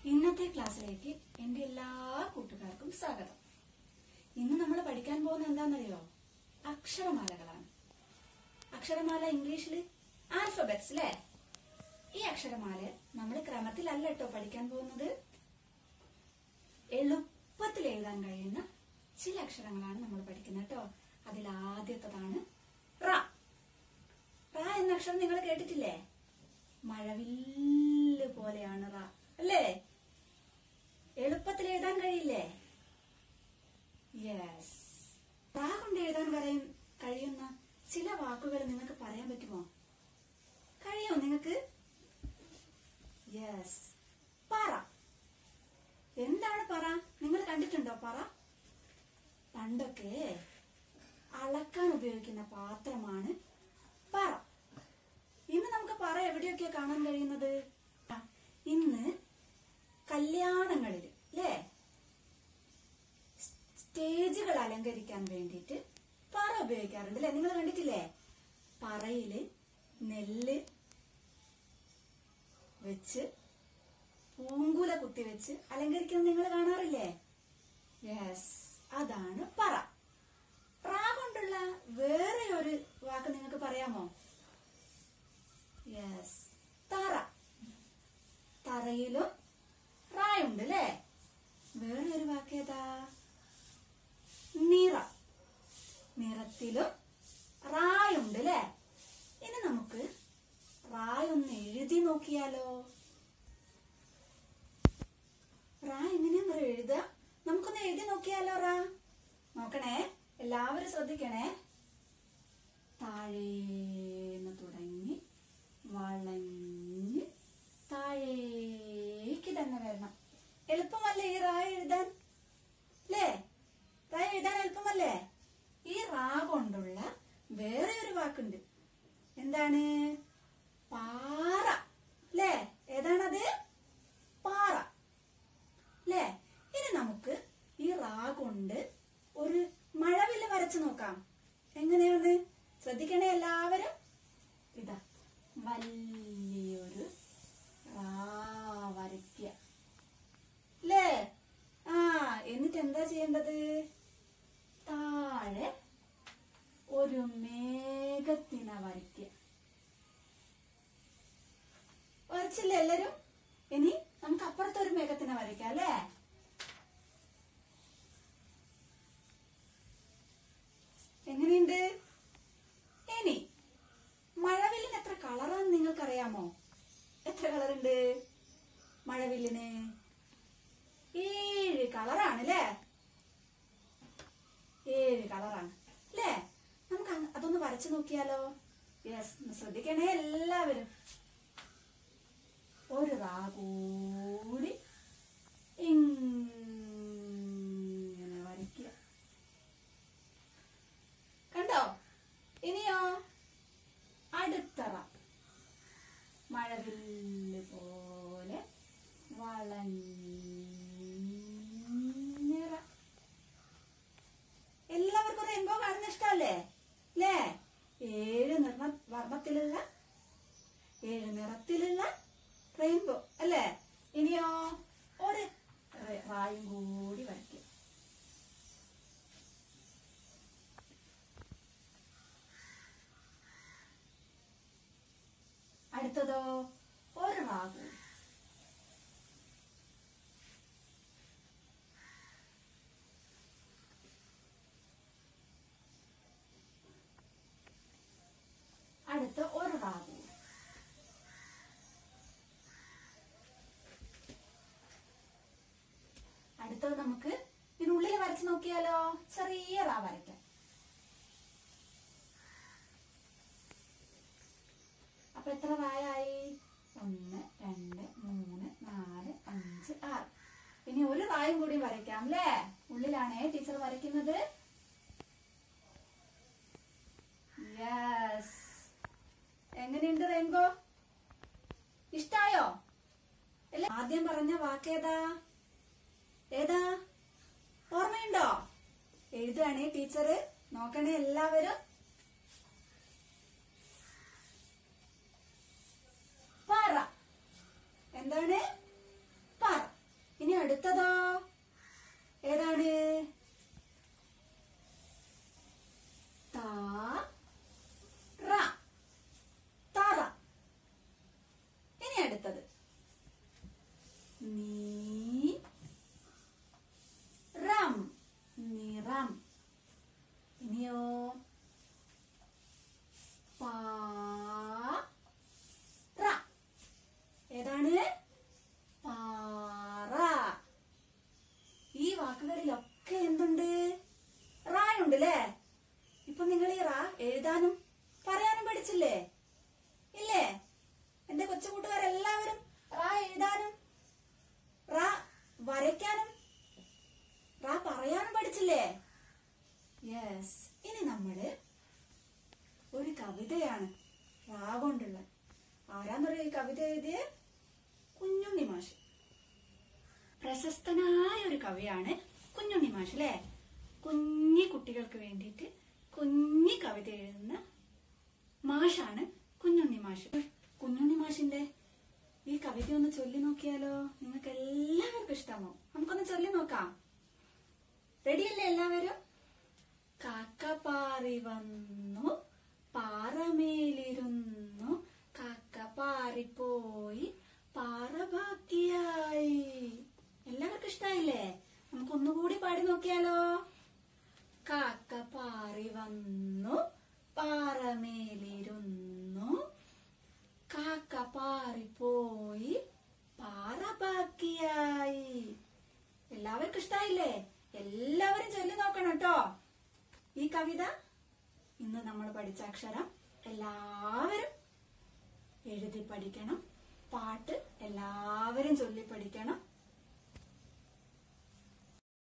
ഇന്നത്തെ ക്ലാസ്സിലേക്ക് എന്റെ എല്ലാ കൂട്ടുകാർക്കും സ്വാഗതം ഇന്ന് നമ്മൾ പഠിക്കാൻ പോകുന്ന എന്താണെന്നറിയോ അക്ഷരമാലകളാണ് അക്ഷരമാല ഇംഗ്ലീഷിൽ ആൽഫബറ്റ്സ് അല്ലേ ഈ അക്ഷരമാല നമ്മൾ ക്രമത്തിലല്ല കേട്ടോ പഠിക്കാൻ പോകുന്നത് എളുപ്പത്തിൽ എഴുതാൻ കഴിയുന്ന ചില അക്ഷരങ്ങളാണ് നമ്മൾ പഠിക്കുന്നത് കേട്ടോ അതിൽ ആദ്യത്തതാണ് റ റ എന്ന അക്ഷരം നിങ്ങൾ കേട്ടിട്ടില്ലേ മഴവില്ല് പോലെയാണ് റ അല്ലേ എളുപ്പത്തിൽ എഴുതാൻ കഴിയില്ലേ യെസ് റ കൊണ്ട് എഴുതാൻ പറയും കഴിയുന്ന ചില വാക്കുകൾ നിങ്ങൾക്ക് പറയാൻ പറ്റുമോ കഴിയോ നിങ്ങൾക്ക് യെസ് പറ എന്താണ് പറ നിങ്ങൾ കണ്ടിട്ടുണ്ടോ പറ പണ്ടൊക്കെ അളക്കാൻ ഉപയോഗിക്കുന്ന പാത്രമാണ് പറ ഇന്ന് നമുക്ക് പറ എവിടെയൊക്കെയാ കാണാൻ കഴിയുന്നത് ആ, ഇന്ന് കല്യാണങ്ങളിൽ അല്ലേ സ്റ്റേജുകൾ അലങ്കരിക്കാൻ വേണ്ടിയിട്ട് പറ ഉപയോഗിക്കാറുണ്ട് അല്ലേ നിങ്ങൾ കണ്ടിട്ടില്ലേ പറയില് നെല്ല് വെച്ച് പൂങ്കുല കുത്തി വെച്ച് അലങ്കരിക്കുന്നത് നിങ്ങൾ കാണാറില്ലേ യെസ് അതാണ് പറ റ കൊണ്ടുള്ള വേറെ ഒരു വാക്ക് നിങ്ങൾക്ക് പറയാമോ യെസ് തറ തറയിലും റായുണ്ട് അല്ലേ വേറെ ഒരു വാക്ക് ഏതാ നിറ നിറത്തിലും റായുണ്ട് അല്ലേ ഇനി നമുക്ക് റായ് ഒന്ന് എഴുതി നോക്കിയാലോ റാ എങ്ങനെയാ എഴുതുക നമുക്കൊന്ന് എഴുതി നോക്കിയാലോ റാ നോക്കണേ എല്ലാവരും ശ്രദ്ധിക്കണേ താഴേന്ന് തുടങ്ങി വളഞ്ഞ് താഴേക്ക് തന്നെ വരണം എളുപ്പമല്ലേ ഈ റാ എഴുതാൻ അല്ലേ റാ എഴുതാൻ എളുപ്പമല്ലേ ഈ റാ കൊണ്ടുള്ള വേറെ ഒരു വാക്കുണ്ട് എന്താണ് പാറ അല്ലേ ഏതാണത് പാറ അല്ലേ ഇനി നമുക്ക് ഈ റാ കൊണ്ട് ഒരു മഴവില്ല് വരച്ചു നോക്കാം എങ്ങനെയാണ് ശ്രദ്ധിക്കണേ എല്ലാവരും ഇതാ വലിയൊരു റാ വരയ്ക്കുക അല്ലേ ആ എന്നിട്ട് എന്താ ചെയ്യേണ്ടത് താഴെ ഒരു മേഘത്തിനെ വരയ്ക്കുക വരച്ചില്ലേ എല്ലാരും ഇനി നമുക്ക് അപ്പുറത്തെ ഒരു മേഘത്തിനെ വരയ്ക്കാം അല്ലേ എങ്ങനെയുണ്ട് ഇനി മഴവില്ലിന് എത്ര കളറാന്ന് നിങ്ങൾക്കറിയാമോ എത്ര കളറുണ്ട് മഴവില്ലിന് ഏഴ് കളറാണ് അല്ലേ ഏഴ് കളറാണ് അല്ലേ നമുക്ക് അങ്ങ് അതൊന്ന് വരച്ചു നോക്കിയാലോ യെസ് ശ്രദ്ധിക്കണേ എല്ലാവരും ഒരു റാ കൂടി ഇങ്ങനെ വരയ്ക്കുക കണ്ടോ ഇനിയോ അടുത്തറ മഴവില്ല് പോലെ വളഞ്ഞിറ എല്ലാവർക്കും റെയിൻബോ കാണുന്ന ഇഷ്ടമല്ലേ അല്ലേ ഏഴ് നിറ വർണ്ണത്തിലുള്ള ഏഴ് നിറത്തിലുള്ള റെയിൻബോ അല്ലേ ഇനിയോ ഒരു റ- റായും കൂടി വരയ്ക്കും അടുത്തതോ ഒരു റാ കൂടി അടുത്ത ഒരു റാ കൂടി അടുത്തത് നമുക്ക് ഇതിനുള്ളിൽ വരച്ച് നോക്കിയാലോ ചെറിയ റാ വരയ്ക്കാം അപ്പൊ എത്ര റായായി ഒന്ന് രണ്ട് മൂന്ന് നാല് അഞ്ച് ആറ് ഇനി ഒരു റായും കൂടി വരയ്ക്കാം അല്ലേ ഉള്ളിലാണേ ടീച്ചർ വരയ്ക്കുന്നത് യെസ് എങ്ങനെയുണ്ട് റെയിൻബോ ഇഷ്ടായോ അല്ലേ ആദ്യം പറഞ്ഞ വാക്കേതാ ഏതാ ഓർമ്മയുണ്ടോ എഴുതുകയാണേ ടീച്ചർ നോക്കണേ എല്ലാവരും പറ എന്താണ് പറ അടുത്തതോ ഏതാണ് താ റ തറ ഇനി അടുത്തത് നീ റം നിറം ഇനിയോ പാ റ ഏതാണ് പാറ ഈ വാക്കുകളിലൊക്കെ എന്തുണ്ട് റായുണ്ട് അല്ലേ ഇപ്പൊ നിങ്ങൾ ഈ റാ എഴുതാനും പറയാനും പഠിച്ചില്ലേ ഇല്ലേ എന്റെ കൊച്ചു കൂട്ടുകാരെല്ലാവരും റാ എഴുതാനും റാ വരയ്ക്കാനും റാ പറയാനും പഠിച്ചില്ലേ യെസ് ഇനി നമ്മള് ഒരു കവിതയാണ് റാ കൊണ്ടുള്ള ആരാന്നറിയോ ഈ കവിത എഴുതിയ കുഞ്ഞുണ്ണി മാഷ് പ്രശസ്തനായ ഒരു കവിയാണ് കുഞ്ഞുണ്ണി മാഷ് അല്ലേ കുഞ്ഞി കുട്ടികൾക്ക് വേണ്ടിയിട്ട് കുഞ്ഞി കവിത എഴുതുന്ന മാഷാണ് കുഞ്ഞുണ്ണി മാഷ് കുഞ്ഞുണ്ണി മാഷിന്റെ ഈ കവിത ഒന്ന് ചൊല്ലി നോക്കിയാലോ നിങ്ങൾക്ക് എല്ലാവർക്കും ഇഷ്ടമോ നമുക്കൊന്ന് ചൊല്ലി നോക്കാം റെഡിയല്ലേ എല്ലാവരും കാക്ക പാറി വന്നു പാറമേലിരുന്നു കാക്ക പാറിപ്പോയി പാറ ബാക്കിയായി എല്ലാവർക്കും ഇഷ്ടായില്ലേ നമുക്ക് ഒന്നുകൂടി പാടി നോക്കിയാലോ കാക്ക പാറി വന്നു പാറമേലിരുന്നു കാക്ക പാറിപ്പോയി പാറ ബാക്കിയായി എല്ലാവർക്കും ഇഷ്ടായില്ലേ എല്ലാവരും ചൊല്ലി നോക്കണം കേട്ടോ ഈ കവിത ഇന്ന് നമ്മൾ പഠിച്ച അക്ഷരം എല്ലാവരും എഴുതി പഠിക്കണം പാട്ട് എല്ലാവരും ചൊല്ലി